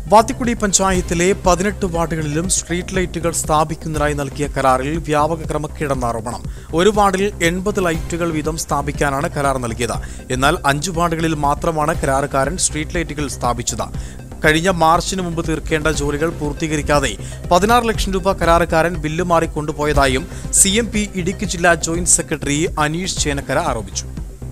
വാത്തിക്കുടി പഞ്ചായത്തിലെ പതിനെട്ട് വാർഡുകളിലും സ്ട്രീറ്റ് ലൈറ്റുകൾ സ്ഥാപിക്കുന്നതിനായി നൽകിയ കരാറിൽ വ്യാപക ക്രമക്കേടെന്ന ആരോപണം ഒരു വാർഡിൽ എൺപത് ലൈറ്റുകൾ വീതം സ്ഥാപിക്കാനാണ് കരാർ നൽകിയത് എന്നാൽ അഞ്ചു വാർഡുകളിൽ മാത്രമാണ് കരാറുകാരൻ സ്ട്രീറ്റ് ലൈറ്റുകൾ സ്ഥാപിച്ചത് കഴിഞ്ഞ മാർച്ചിന് മുമ്പ് തീർക്കേണ്ട ജോലികൾ പൂർത്തീകരിക്കാതെ പതിനാറ് ലക്ഷം രൂപ കരാറുകാരൻ ബില്ല് മാറി കൊണ്ടുപോയതായും സി എം പി ഇടുക്കി ജില്ലാ ജോയിന്റ് സെക്രട്ടറി അനീഷ് ചേനക്കര ആരോപിച്ചു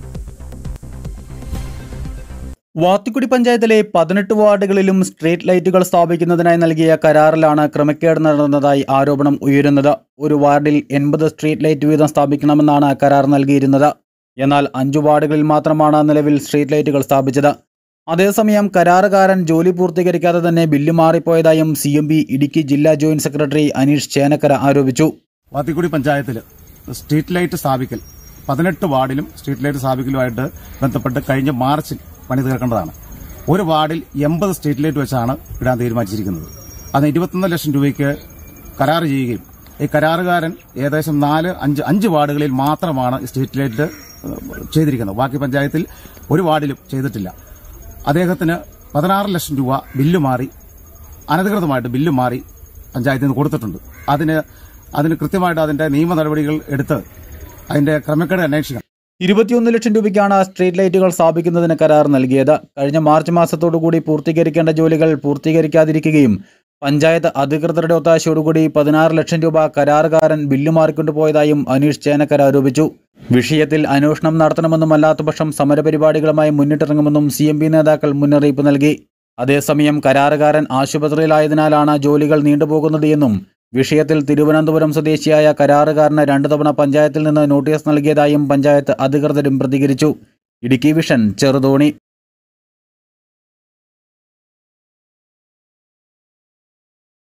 വാത്തിക്കുടി പഞ്ചായത്തിലെ പതിനെട്ട് വാർഡുകളിലും സ്ട്രീറ്റ് ലൈറ്റുകൾ സ്ഥാപിക്കുന്നതിനായി നൽകിയ കരാറിലാണ് ക്രമക്കേട് നടന്നതായി ആരോപണം ഉയരുന്നത് ഒരു വാർഡിൽ എൺപത് സ്ട്രീറ്റ് ലൈറ്റ് വീതം സ്ഥാപിക്കണമെന്നാണ് കരാർ നൽകിയിരുന്നത് എന്നാൽ അഞ്ചു വാർഡുകളിൽ മാത്രമാണ് നിലവിൽ സ്ട്രീറ്റ് ലൈറ്റുകൾ സ്ഥാപിച്ചത് അതേസമയം കരാറുകാരൻ ജോലി പൂർത്തീകരിക്കാതെ തന്നെ ബില്ല് മാറിപ്പോയതായും സി എം പി ഇടുക്കി ജില്ലാ ജോയിന്റ് സെക്രട്ടറി അനീഷ് ചേനക്കര ആരോപിച്ചു വാത്തിക്കുടി പഞ്ചായത്തിൽ സ്ട്രീറ്റ് ലൈറ്റ് സ്ഥാപിക്കൽ പതിനെട്ട് വാർഡിലും സ്ട്രീറ്റ് ലൈറ്റ് സ്ഥാപിക്കലുമായിട്ട് ബന്ധപ്പെട്ട് കഴിഞ്ഞ മാർച്ചിൽ പണി തീർക്കേണ്ടതാണ് ഒരു വാർഡിൽ എൺപത് സ്ട്രീറ്റ് ലൈറ്റ് വെച്ചാണ് ഇടാൻ തീരുമാനിച്ചിരിക്കുന്നത് അതിന് ഇരുപത്തൊന്ന് ലക്ഷം രൂപയ്ക്ക് കരാർ ചെയ്യുകയും ഈ കരാറുകാരൻ ഏകദേശം നാല് അഞ്ച് അഞ്ച് വാർഡുകളിൽ മാത്രമാണ് ഈ സ്ട്രീറ്റ് ലൈറ്റ് ഏഹ്, ചെയ്തിരിക്കുന്നത് ബാക്കി പഞ്ചായത്തിൽ ഒരു വാർഡിലും ചെയ്തിട്ടില്ല അദ്ദേഹത്തിന് പതിനാറ് ലക്ഷം രൂപ ബില്ല് മാറി അനധികൃതമായിട്ട് ബില്ല് മാറി പഞ്ചായത്തിൽ നിന്ന് കൊടുത്തിട്ടുണ്ട് അതിന് അതിന് കൃത്യമായിട്ട് അതിന്റെ നിയമ നടപടികൾ എടുത്ത് അതിന്റെ ക്രമക്കേട് അന്വേഷിക്കണം ഇരുപത്തിയൊന്ന് ലക്ഷം രൂപയ്ക്കാണ് സ്ട്രീറ്റ് ലൈറ്റുകൾ സ്ഥാപിക്കുന്നതിന് കരാർ നൽകിയത് കഴിഞ്ഞ മാർച്ച് മാസത്തോടുകൂടി പൂർത്തീകരിക്കേണ്ട ജോലികൾ പൂർത്തീകരിക്കാതിരിക്കുകയും പഞ്ചായത്ത് അധികൃതരുടെ ഒത്താശയോടുകൂടി പതിനാറ് ലക്ഷം രൂപ കരാറുകാരൻ ബില്ല് മാറിക്കൊണ്ടുപോയതായും അനീഷ് ചേനക്കര ആരോപിച്ചു വിഷയത്തിൽ അന്വേഷണം നടത്തണമെന്നും അല്ലാത്തപക്ഷം സമരപരിപാടികളുമായി മുന്നിട്ടിറങ്ങുമെന്നും സി എം പി നേതാക്കൾ മുന്നറിയിപ്പ് നൽകി അതേസമയം കരാറുകാരൻ ആശുപത്രിയിലായതിനാലാണ് ജോലികൾ നീണ്ടുപോകുന്നത് എന്നും വിഷയത്തിൽ തിരുവനന്തപുരം സ്വദേശിയായ കരാറുകാരന് രണ്ടു തവണ പഞ്ചായത്തിൽ നിന്ന് നോട്ടീസ് നൽകിയതായും പഞ്ചായത്ത് അധികൃതരും പ്രതികരിച്ചു ഇടുക്കി വിഷൻ ചെറുതോണി